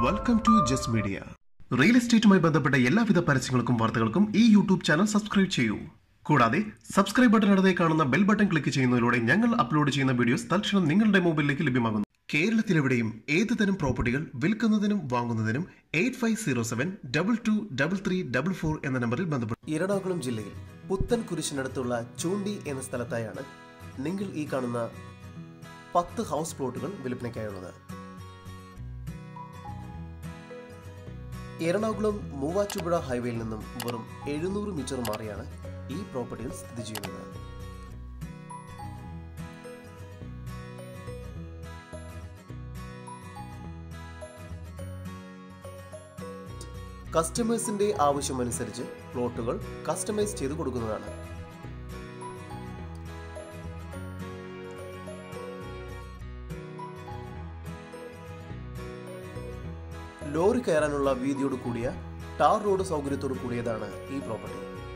welcome to just media real എസ്റ്റേറ്റുമായി ബന്ധപ്പെട്ട എല്ലാവിധ പരസ്യങ്ങൾക്കും വാർത്തകൾക്കും ഈ യൂട്യൂബ് ചാനൽ സബ്സ്ക്രൈബ് ചെയ്യൂ കൂടാതെ സബ്സ്ക്രൈബ് ബട്ടൺ അടുത്തേ കാണുന്ന ബെൽ ബട്ടൺ ക്ലിക്ക് ചെയ്യുന്നതിലൂടെ ഞങ്ങൾ അപ്ലോഡ് ചെയ്യുന്ന വീഡിയോസ് തൽക്ഷണം നിങ്ങളുടെ മൊബൈലിലേക്ക് ലഭ്യമാകുന്നു കേരളത്തിലെവിടെയും ഏത് തരം പ്രോപ്പർട്ടികൾ വിൽക്കുന്നതിനും വാങ്ങുന്നതിനും eight five zero seven double two double three double four എന്ന നമ്പറിൽ ബന്ധപ്പെടും എറണാകുളം ജില്ലയിൽ പുത്തൻ കുരിശിനടുത്തുള്ള ചൂണ്ടി എന്ന സ്ഥലത്തായാണ് നിങ്ങൾ ഈ കാണുന്ന പത്ത് ഹൗസ് പ്ലോട്ടുകൾ വിൽപ്പനയ്ക്കായുള്ളത് എറണാകുളം മൂവാറ്റുപുഴ ഹൈവേയിൽ നിന്നും വെറും എഴുന്നൂറ് മീറ്റർ മാറിയാണ് ഈ പ്രോപ്പർട്ടികൾ സ്ഥിതി ചെയ്യുന്നത് കസ്റ്റമേഴ്സിന്റെ ആവശ്യമനുസരിച്ച് പ്ലോട്ടുകൾ കസ്റ്റമൈസ് ചെയ്തു കൊടുക്കുന്നതാണ് ലോറി കയറാനുള്ള വീതിയോട് കൂടിയ ടാർ റോഡ് സൗകര്യത്തോട് കൂടിയതാണ് ഈ പ്രോപ്പർട്ടി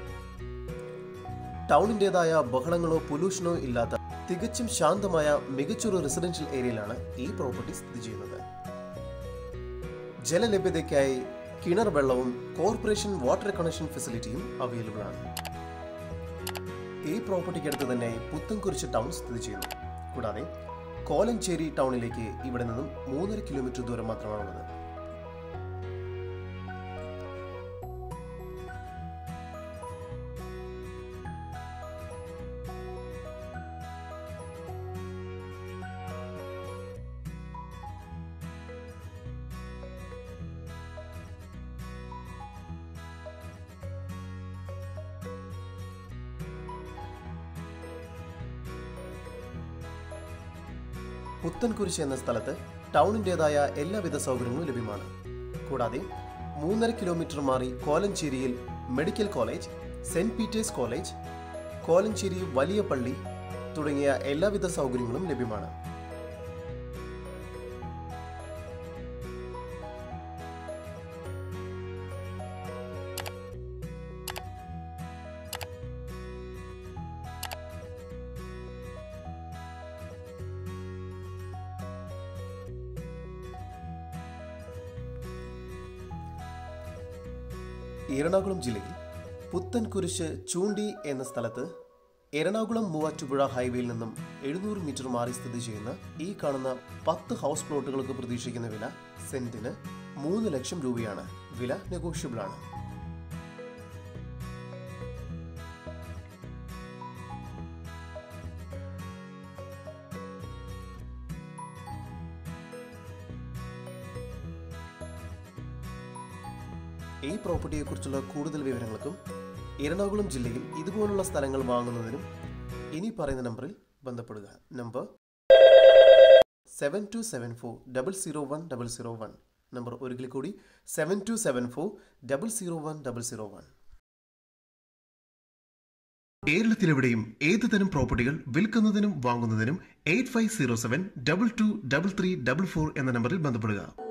ടൗണിൻ്റെതായ ബഹളങ്ങളോ പൊല്യൂഷനോ ഇല്ലാത്ത തികച്ചും ശാന്തമായ മികച്ചൊരു റെസിഡൻഷ്യൽ ഏരിയയിലാണ് ഈ പ്രോപ്പർട്ടി സ്ഥിതി ചെയ്യുന്നത് ജലലഭ്യതയ്ക്കായി കിണർ വെള്ളവും കോർപ്പറേഷൻ വാട്ടർ കണക്ഷൻ ഫെസിലിറ്റിയും അവൈലബിൾ ആണ് ഈ പ്രോപ്പർട്ടിക്ക് അടുത്ത് തന്നെ പുത്തൻകുരിശ് ടൗൺ സ്ഥിതി ചെയ്യുന്നു കൂടാതെ കോലഞ്ചേരി ടൗണിലേക്ക് ഇവിടെ നിന്നും മൂന്നര കിലോമീറ്റർ ദൂരം മാത്രമാണുള്ളത് പുത്തൻകുരിശ് എന്ന സ്ഥലത്ത് ടൗണിൻ്റെതായ എല്ലാവിധ സൗകര്യങ്ങളും ലഭ്യമാണ് കൂടാതെ മൂന്നര കിലോമീറ്റർ മാറി കോലഞ്ചേരിയിൽ medical college Saint Peter's college Kolenchery വലിയ പള്ളി തുടങ്ങിയ എല്ലാവിധ സൗകര്യങ്ങളും ലഭ്യമാണ് എറണാകുളം ജില്ലയിൽ പുത്തൻകുരിശ് ചൂണ്ടി എന്ന സ്ഥലത്ത് എറണാകുളം മൂവാറ്റുപുഴ ഹൈവേയിൽ നിന്നും എഴുന്നൂറ് മീറ്റർ മാറി സ്ഥിതി ചെയ്യുന്ന ഈ കാണുന്ന പത്ത് ഹൗസ് പ്ലോട്ടുകൾക്ക് പ്രതീക്ഷിക്കുന്ന വില സെന്റിന് മൂന്ന് ലക്ഷം രൂപയാണ് വില നെഗോഷ്യബിൾ ആണ് ഈ പ്രോപ്പർട്ടിയെക്കുറിച്ചുള്ള കൂടുതൽ വിവരങ്ങൾക്കും എറണാകുളം ജില്ലയിൽ ഇതുപോലുള്ള സ്ഥലങ്ങൾ വാങ്ങുന്നതിനും ഇനി പറയുന്ന നമ്പറിൽ ബന്ധപ്പെടുക number seven two seven four double zero one double zero one number ഒരിക്കൽ കൂടി seven two seven four double zero one double zero one കേരളത്തിലെവിടെയും ഏത് തരം പ്രോപ്പർട്ടികൾ വിൽക്കുന്നതിനും വാങ്ങുന്നതിനും eight five zero seven double two double three double four എന്ന നമ്പറിൽ ബന്ധപ്പെടുക